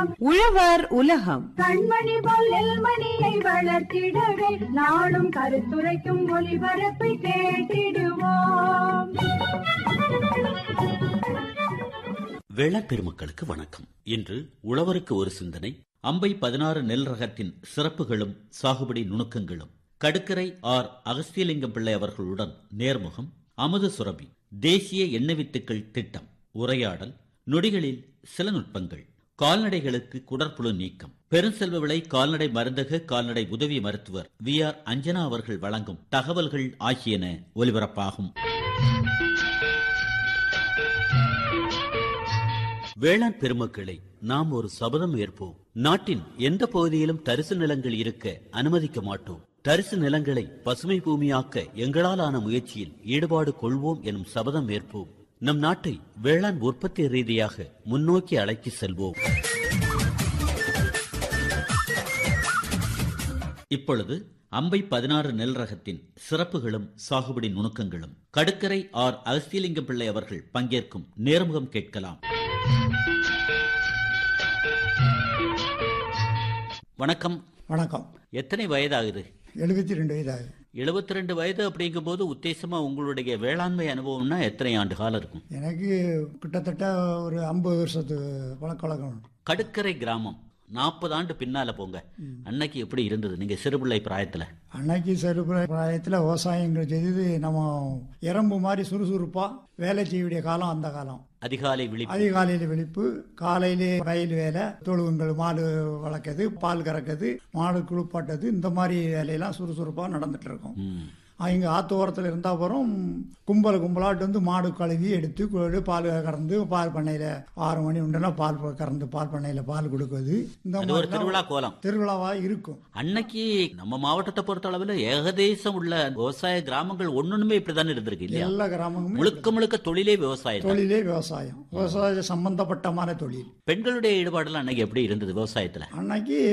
உலகம் உழவர் உலகம் கண்மணி போல் நெல்மணியை வளர்த்திடவே நாடும் கருத்துரைக்கும் ஒளிபரப்பை கேட்டிடுவோம் வேளாண் பெருமக்களுக்கு வணக்கம் இன்று உழவருக்கு ஒரு சிந்தனை அம்பை பதினாறு நெல் ரகத்தின் சிறப்புகளும் சாகுபடி நுணுக்கங்களும் கடுக்கரை ஆர் அகஸ்தியலிங்கம் பிள்ளை அவர்களுடன் நேர்முகம் அமுத சுரபி தேசிய எண்ணெய் வித்துக்கள் திட்டம் உரையாடல் நொடிகளில் சில நுட்பங்கள் கால்நடைகளுக்கு குடற்புழு நீக்கம் பெருஞ்செல்வ விலை கால்நடை மருந்தக கால்நடை உதவி மருத்துவர் வி ஆர் அஞ்சனா அவர்கள் வழங்கும் தகவல்கள் ஆகியன ஒலிபரப்பாகும் வேளாண் பெருமக்களை நாம் ஒரு சபதம் ஏற்போம் நாட்டின் எந்த பகுதியிலும் தரிசு நிலங்கள் இருக்க அனுமதிக்க மாட்டோம் தரிசு நிலங்களை பசுமை பூமியாக்க எங்களாலான முயற்சியில் ஈடுபாடு கொள்வோம் எனும் சபதம் ஏற்போம் நம் நாட்டை வேளாண் உற்பத்தி ரீதியாக முன்னோக்கி அழைத்து செல்வோம் இப்பொழுது அம்பை பதினாறு நெல் ரகத்தின் சிறப்புகளும் சாகுபடி நுணுக்கங்களும் கடுக்கரை ஆர் அகஸ்தியலிங்கம் பிள்ளை அவர்கள் பங்கேற்கும் நேர்முகம் கேட்கலாம் வணக்கம் வணக்கம் எத்தனை வயதாகுது எழுபத்தி ரெண்டு வயதாகுது எழுபத்தி ரெண்டு வயது அப்படிங்கும்போது உத்தேசமா உங்களுடைய வேளாண்மை அனுபவம்னா எத்தனை ஆண்டு காலம் இருக்கும் எனக்கு கிட்டத்தட்ட ஒரு ஐம்பது வருஷத்து பழக்க வழக்கம் கடுக்கரை கிராமம் நாற்பது ஆண்டு பின்னால போங்க அன்னைக்கு எப்படி இருந்தது நீங்க சிறுபிள்ளை பிராயத்துல அன்னைக்கு சிறு பிராயத்தில் விவசாயங்கள் செய்து நம்ம எறும்பு மாதிரி சுறுசுறுப்பாக வேலை செய்யக்கூடிய காலம் அந்த காலம் அதிகாலை விழிப்பு அதிகாலையில் விழிப்பு காலையிலே வயல் வேலை தொழுவுங்கள் மாடு வளர்க்குறது பால் கறக்குது மாடு குளிப்பாட்டது இந்த மாதிரி வேலையெல்லாம் சுறுசுறுப்பாக நடந்துட்டு இருக்கும் ம். இங்கே ஆத்து ஓரத்தில் இருந்தால் அப்புறம் கும்பல் கும்பலாட்டு வந்து மாடு கழுவி எடுத்து கொடு பால் கறந்து பால் பண்ணையில் ஆறு மணி உண்டுனா பால் ப- கறந்து பால் பண்ணையில் பால் கொடுக்குது இந்த அது ஒரு மாதிரி திருவிழா கோலம் திருவிழாவாக இருக்கும் அன்னைக்கு நம்ம மாவட்டத்தை பொறுத்த அளவுல ஏகதேசம் உள்ள விவசாய கிராமங்கள் ஒண்ணுமே இப்படித்தானே இருந்திருக்கு இல்லையா எல்லா கிராமங்களுமே முழுக்க முழுக்க தொழிலே விவசாயம் தான். தொழிலே விவசாயம் விவசாய சம்பந்தப்பட்டமான தொழில் பெண்களுடைய ஈடுபாடுலாம் அன்னைக்கு எப்படி இருந்தது விவசாயத்துல அன்னைக்கு